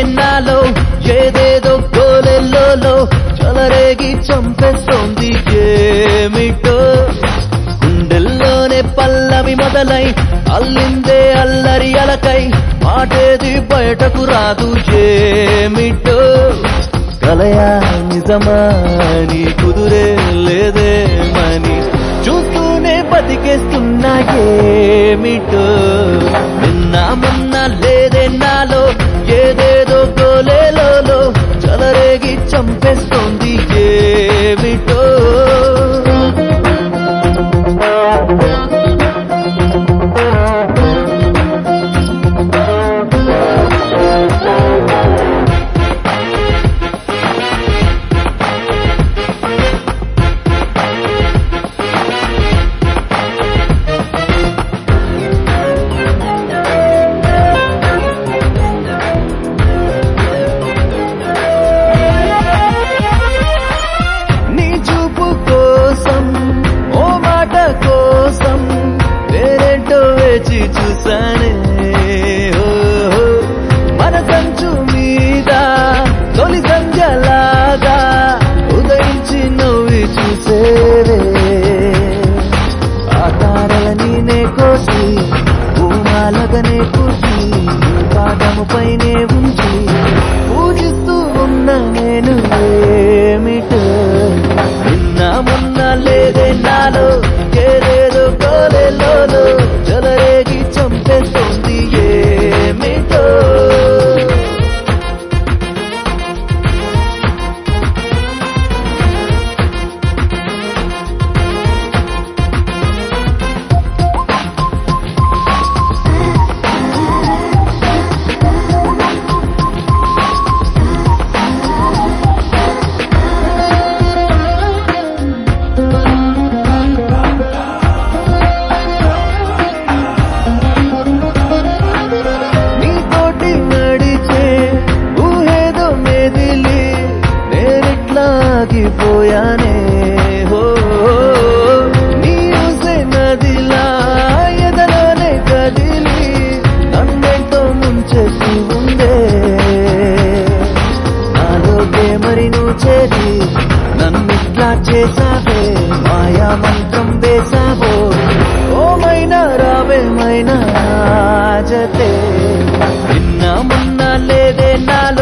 నాలో ఏదేదో గోలెల్లోలో చలరేగి చంపేస్తోంది ఏమిటో గుండెల్లోనే పల్లవి మొదలై అల్లిందే అల్లరి అలకై మాటేది బయటకు రాదు ఏమిటో కలయా నిజమా నీ కుదురే లేదేమని చూస్తూనే బతికేస్తున్నా ఏమిటో నిన్న మొన్న లేదే నాలో ఏదేదో గోలేలో చలరేగి చంపేస్తోంది ఏమిటో నీ చూపు కోసం ఓ మాట కోసం వేరేంటో వేచి చూసానే ఓ, ఓ. మన సంచు మీద తొలి సంజలాగా ఉదయించి నవ్వి చూసేవే ఆ తారలని నే కోసి భూమాలగనే కూసి పాదము పైనే ఉంచి పూజిస్తూ ఉన్న నేను ఏమిటో నిన్న మొన్న లేదే నాలో ఏదేదో కోలేలో చలరేగి చంపేస్తుంది ఏమిటో నీతోటి నడిచే ఊహేదో మెదిలి నేనిట్లాగిపోయానే హో నీ ఊసే నదిలా ఎదలోనే కదిలి నన్నెంటో ముంచేసి ఉందే నాలోకే మరి నువ్వు చేరి నన్నిట్లా చేసావే మాయా మంత్రం వేసావో ఓమైనా రావేమైనా జతే నిన్న మొన్న లేదే నాలో